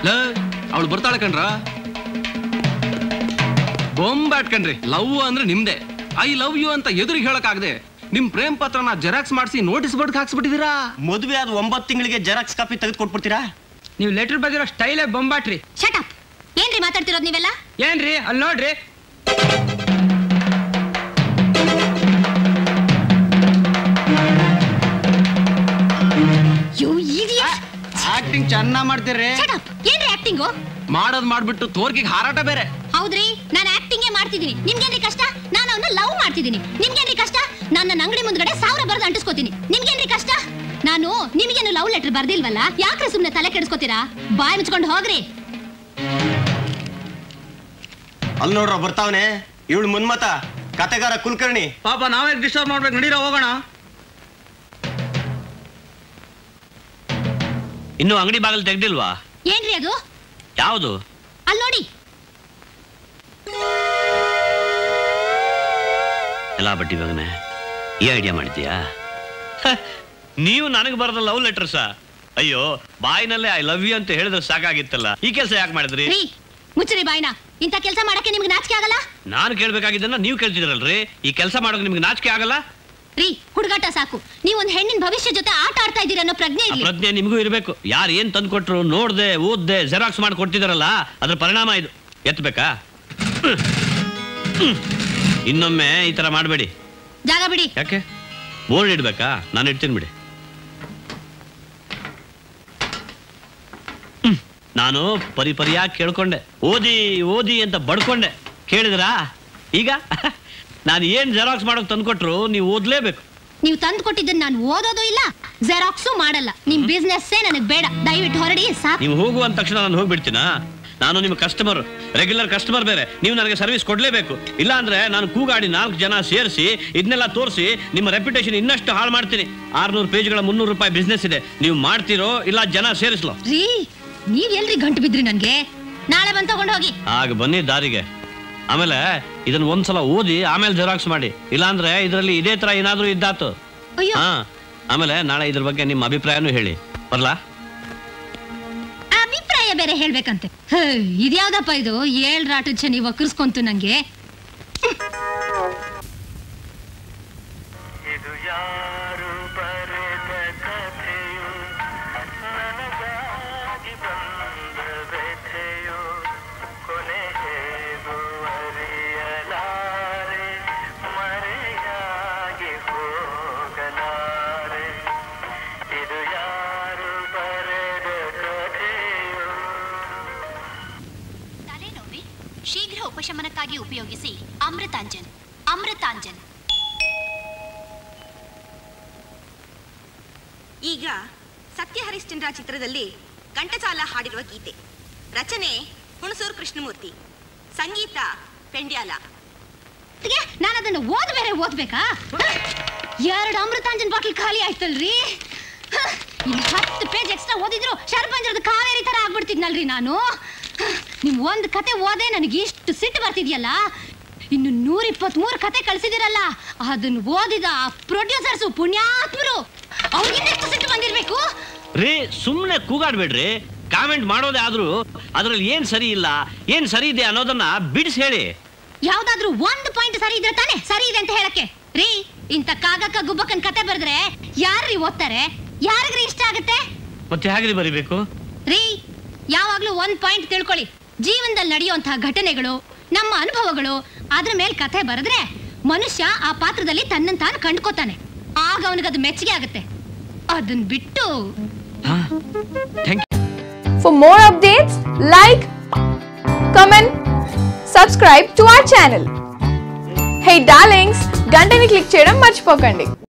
ಲ ಅವಳು ಬರ್ತಾಳೆ ಕಣ್ರ ಬೊಂಬಾಟ್ ಕಣ್ರಿ ಲವ್ ಅಂದ್ರೆ ನಿಮ್ದೆ ಐ ಲವ್ ಯು ಅಂತ ಎದುರಿಗೆ ಹೇಳಕ್ಕಾಗದೆ ನಿಮ್ ಪ್ರೇಮ್ ಪತ್ರನ ಜೆರಾಕ್ಸ್ ಮಾಡಿಸಿ ನೋಟಿಸ್ ಬೋರ್ಡ್ ಹಾಕ್ಸ್ಬಿಟ್ಟಿದೀರಾ ಮದುವೆ ಆದ ಒಂಬತ್ತು ತಿಂಗಳಿಗೆ ಜೆರಾಕ್ಸ್ ಕಾಪಿ ತೆಗೆದು ಕೊಟ್ಬಿಡ್ತೀರಾ ನೀವು ಲೆಟರ್ ಬದಿರೋ ಸ್ಟೈಲೇ ಬೊಂಬಾಟ್ರಿ ಶಟ್ ಅಪ್ ಏನ್ರಿ ಮಾತಾಡ್ತಿರೋದು ನೀವೆಲ್ಲ ಏನ್ರಿ ಅಲ್ಲಿ ನೋಡ್ರಿ ಯು ಇಡಿಯಟ್ ಆಕ್ಟಿಂಗ್ ಚೆನ್ನಾಗ್ ಮಾಡ್ತೀರಿ ಶಟ್ ಅಪ್ ಏನ್ರಿ ಆಕ್ಟಿಂಗು ಮಾಡೋದ್ ಮಾಡ್ಬಿಟ್ಟು ತೋರ್ಗಿಗೆ ಹಾರಾಟ ಬೇರೆ ಹೌದ್ರಿ ನಾನು ಆಕ್ಟಿಂಗೇ ಮಾಡ್ತಿದ್ದೀನಿ ನಿಮ್ಗೇನ್ರಿ ಕಷ್ಟ ನಾನು ಅವನ್ನ ಲವ್ ಮಾಡ್ತಿದ್ದೀನಿ ನಿಮ್ಗೇನ್ರಿ ಕಷ್ಟ ನಾನು ನನ್ನ ಅಂಗಡಿ ಮುಂದ್ಗಡೆ ಸಾವಿರ ಬರೆದು ಅಂಟಿಸ್ಕೋತೀನಿ ನಿಮ್ಗೇನ್ರಿ ಕಷ್ಟ ನಾನು ನಿಮ್ಗೇನು ಲವ್ ಲೆಟರ್ ಬರ್ದಿಲ್ವಲ್ಲ ಯಾಕ್ರಿ ಸುಮ್ನೆ ತಲೆ ಕೆಡಿಸ್ಕೋತೀರಾ ಬಾಯ್ ಮುಚ್ಕೊಂಡು ಹೋಗ್ರಿ ಅಲ್ಲಿ ನೋಡ್ರ ಬರ್ತಾವನೆ ಇವಳು ಮುನ್ಮತ ಕತೆಗಾರ ಕುಲಕರ್ಣಿ ಪಾಪ ನಾವೇ ಡಿಸ್ಟರ್ಬ್ ಮಾಡ್ಬೇಕು ನಡೀರ ಹೋಗೋಣ ಇನ್ನು ಅಂಗಡಿ ಬಾಗಿಲು ತೆಗ್ದಿಲ್ವಾ ಏನ್ರಿ ಅದು ಯಾವುದು ಅಲ್ಲಿ ನೋಡಿ ಎಲ್ಲ ಬಡ್ಡಿ ಮಗನೆ ಈ ಐಡಿಯಾ ಮಾಡಿದ್ಯಾ ಹ, ನೀವು ನನಗೆ ಬರೆದ ಲವ್ ಲೆಟರ್ಸಾ ಅಯ್ಯೋ ಬಾಯಿನಲ್ಲೇ ಐ ಲವ್ ಯು ಅಂತ ಹೇಳಿದ್ರೆ ಸಾಕಾಗಿತ್ತಲ್ಲ ಈ ಕೆಲಸ ಯಾಕೆ ಮಾಡಿದ್ರಿ ರೀ ಮುಚ್ಚರಿ ಬಾಯ್ನ ಇಂಥ ಕೆಲಸ ಮಾಡಕ್ಕೆ ನಿಮ್ಗೆ ನಾಚಿಕೆ ಆಗಲ್ಲ ನಾನು ಕೇಳ್ಬೇಕಾಗಿದ್ದನ್ನ ನೀವು ಕೇಳ್ತಿದ್ರಲ್ರಿ ಈ ಕೆಲಸ ಮಾಡೋಕೆ ನಿಮ್ಗೆ ನಾಚಿಕೆ ಆಗಲ್ಲ ರೀ ಹುಡುಗಾಟ ಸಾಕು ನೀವು ಒಂದು ಹೆಣ್ಣಿನ ಭವಿಷ್ಯ ಜೊತೆ ಆಟ ಆಡ್ತಾ ಇದ್ದೀರ ಅನ್ನೋ ಪ್ರಜ್ಞೆ ಆ ಇರ್ಲಿ ಪ್ರಜ್ಞೆ ನಿಮಗೂ ಇರಬೇಕು ಯಾರು ಏನ್ ತಂದು ಕೊಟ್ರು ನೋಡ್ದೆ ಓದ್ದೆ ಜೆರಾಕ್ಸ್ ಮಾಡಿ ಕೊಡ್ತಿದಾರಲ್ಲ ಅದ್ರ ಪರಿಣಾಮ ಇದು ಎತ್ತಬೇಕಾ ಇನ್ನೊಮ್ಮೆ ಈ ತರ ಮಾಡಬೇಡಿ ಜಾಗ ಬಿಡಿ ಯಾಕೆ ಬೋರ್ಡ್ ಇಡ್ಬೇಕಾ ನಾನು ಇಡ್ತೀನಿ ಬಿಡಿ ಹ್ಮ್. ನಾನು ಪರಿ ಪರಿಯಾಗಿ ಕೇಳ್ಕೊಂಡೆ ಓದಿ ಓದಿ ಅಂತ ಬಡ್ಕೊಂಡೆ ಕೇಳಿದ್ರಾ ಈಗ ನಾನು ಏನ್ ಜೆರಾಕ್ಸ್ ಮಾಡೋಕ್ ತಂದ್ಕೊಟ್ರು ನೀವು ಓದ್ಲೇಬೇಕು ನೀವು ತಂದು ಕೊಟ್ಟಿದ್ದನ್ನ ನಾನು ಓದೋದು ಇಲ್ಲ ಜೆರಾಕ್ಸು ಮಾಡಲ್ಲ ನಿಮ್ ಬಿಸ್ನೆಸ್ಸೇ ನನಗೆ ಬೇಡ ದಯವಿಟ್ಟು ಹೊರಡಿ ಸಾಕು ನೀವು ಹೋಗುವ ಅಂದ ತಕ್ಷಣ ನಾನು ಹೋಗ್ಬಿಡ್ತೀನಾ ನಾನು ನಿಮ್ಮ ಕಸ್ಟಮರ್ ರೆಗ್ಯುಲರ್ ಕಸ್ಟಮರ್ ಬೇರೆ ನೀವು ನನಗೆ ಸರ್ವಿಸ್ ಕೊಡ್ಲೇಬೇಕು ಇಲ್ಲ ಅಂದ್ರೆ ನಾನು ಕೂಗಾಡಿ ನಾಲ್ಕು ಜನ ಸೇರಿಸಿ ಇದನ್ನೆಲ್ಲ ತೋರಿಸಿ ನಿಮ್ಮ ರೆಪ್ಯುಟೇಷನ್ ಇನ್ನಷ್ಟು ಹಾಳು ಮಾಡ್ತೀನಿ ಆರ್ನೂರು ಪೇಜ್ಗಳ ಮುನ್ನೂರು ರೂಪಾಯಿ ಬಿಸ್ನೆಸ್ ಇದೆ ನೀವು ಮಾಡ್ತೀರೋ ಇಲ್ಲ ಜನ ಸೇರಿಸ್ಲೋ ರೀ ನೀವ್ ಎಲ್ರಿ ಗಂಟು ಬಿದ್ರಿ ನನ್ಗೆ ನಾಳೆ ಬಂದ್ ತಗೊಂಡು ಹೋಗಿ ಆಗ ಬನ್ನಿ ದಾರಿಗೆ ಆಮೇಲೆ ಇದನ್ನ ಒಂದ್ಸಲ ಓದಿ ಆಮೇಲೆ ಜೆರಾಕ್ಸ್ ಮಾಡಿ ಇಲ್ಲಾಂದ್ರೆ ಇದರಲ್ಲಿ ಇದೇ ತರ ಏನಾದ್ರೂ ಇದ್ದಾತು ಅಯ್ಯೋ ಹಾ ಆಮೇಲೆ ನಾಳೆ ಇದ್ರ ಬಗ್ಗೆ ನಿಮ್ಮ ಅಭಿಪ್ರಾಯನೂ ಹೇಳಿ ಬರ್ಲಾ ಅಭಿಪ್ರಾಯ ಬೇರೆ ಹೇಳ್ಬೇಕಂತೆ ಹೇ, ಇದ್ಯಾವ್ದಪ್ಪ ಇದು ಏಳ್ ರಾಟದ ಶನಿ ವಕ್ರಿಸ್ಕೊಂತು ನಂಗೆ ಇದು ಯಾರು ಬರೆದ ಕಥೆಯು ನನಗಾಗಿ ಬಂದ ವ್ಯಥೆಯು ಕೊನೆ ಹೇಗೂ ಅರಿಯಲಾರೆ ಮರೆಯಾಗಿ ಹೋಗಲಾರೆ ಇದು ಯಾರು ಬರೆದ ಕಥೆಯು ತಲೆನೋವಿ ಶೀಘ್ರ ಉಪಶಮನಕ್ಕಾಗಿ ಉಪಯೋಗಿಸಿ ಅಮೃತಾಂಜನ್ ಅಮೃತಾಂಜನ್ ಈಗ ಸತ್ಯ ಹರಿಶ್ಚಂದ್ರ ಚಿತ್ರದಲ್ಲಿ ಘಂಟಸಾಲ ಹಾಡಿರುವ ಗೀತೆ ರಚನೆ ಹುಣಸೂರು ಕೃಷ್ಣಮೂರ್ತಿ ಸಂಗೀತ ಪೆಂಡ್ಯಾಲ ನಾನು ಅದನ್ನ ಓದ್ ಬೇರೆ ಓದ್ಬೇಕಾ ಎರಡು ಅಮೃತಾಂಜನ್ ಬಾಟ್ಲ್ ಖಾಲಿ ಆಯ್ತಲ್ರಿ ಹ, ಇಲ್ಲಿ ಹತ್ತು ಪೇಜ್ ಎಕ್ಸ್ಟ್ರಾ ಓದಿದ್ರು ಶರಪಂಜರದ ಕಾವೇರಿ ತರ ಆಗ್ಬಿಡ್ತಿದ್ನಲ್ರಿ ನಾನು ಹ, ನಿಮ್ ಒಂದ್ ಕತೆ ಓದೇ ನನಗೆ ಇಷ್ಟು ಸಿಟ್ಟು ಬರ್ತಿದ್ಯಲ್ಲ ಇನ್ನು ನೂರ ಇಪ್ಪತ್ಮೂರು ಕತೆ ಕಳ್ಸಿದಿರಲ್ಲ ಅದನ್ನ ಓದಿದ ಪ್ರೊಡ್ಯೂಸರ್ಸು ಪುಣ್ಯಾತ್ಮರು ಅವ್ರಿಗಿಂದೆಷ್ಟು ಸಿಟ್ಟು ಬಂದಿರ್ಬೇಕು ರೀ ಸುಮ್ಮನೆ ಕೂಗಾಡ್ಬೇಡ್ರಿ ಕಾಮೆಂಟ್ ಮಾಡೋದೇ ಆದ್ರೂ ಅದ್ರಲ್ಲಿ ಏನ್ ಸರಿ ಇಲ್ಲ ಏನ್ ಸರಿ ಇದೆ ಅನ್ನೋದನ್ನ ಬಿಡಿಸಿ ಹೇಳಿ ಯಾವ್ದಾದ್ರೂ ಒಂದು ಪಾಯಿಂಟ್ ಸರಿ ಇದ್ರೆ ತಾನೆ ಸರಿ ಇದೆ ಅಂತ ಹೇಳಕ್ಕೆ ರೀ ಇಂಥ ಕಾಗಕ್ಕ ಗುಬ್ಬಕ್ಕನ್ ಕತೆ ಬರೆದ್ರೆ ಯಾರ್ರಿ ಓದ್ತಾರೆ ಯಾರಿಗ್ರಿ ಇಷ್ಟ ಆಗುತ್ತೆ ಮತ್ತೆ ಹೇಗ್ರಿ ಬರಿಬೇಕು ರೀ ಯಾವಾಗ್ಲೂ ಒಂದ್ ಪಾಯಿಂಟ್ ತಿಳ್ಕೊಳ್ಳಿ ಜೀವನದಲ್ಲಿ ನಡೆಯುವಂತಹ ಘಟನೆಗಳು ನಮ್ಮ ಅನುಭವಗಳು ಅದ್ರ ಮೇಲೆ ಕಥೆ ಬರೆದ್ರೆ ಮನುಷ್ಯ ಆ ಪಾತ್ರದಲ್ಲಿ ತನ್ನನ್ ತಾನು ಕಂಡ್ಕೋತಾನೆ ಆಗ ಅವನಿಗದು ಮೆಚ್ಚುಗೆ ಆಗುತ್ತೆ ಅದನ್ ಬಿಟ್ಟು thank For more updates, like, comment, subscribe to our channel. Hey darlings, గంటని click చేయడం మర్చిపోకండి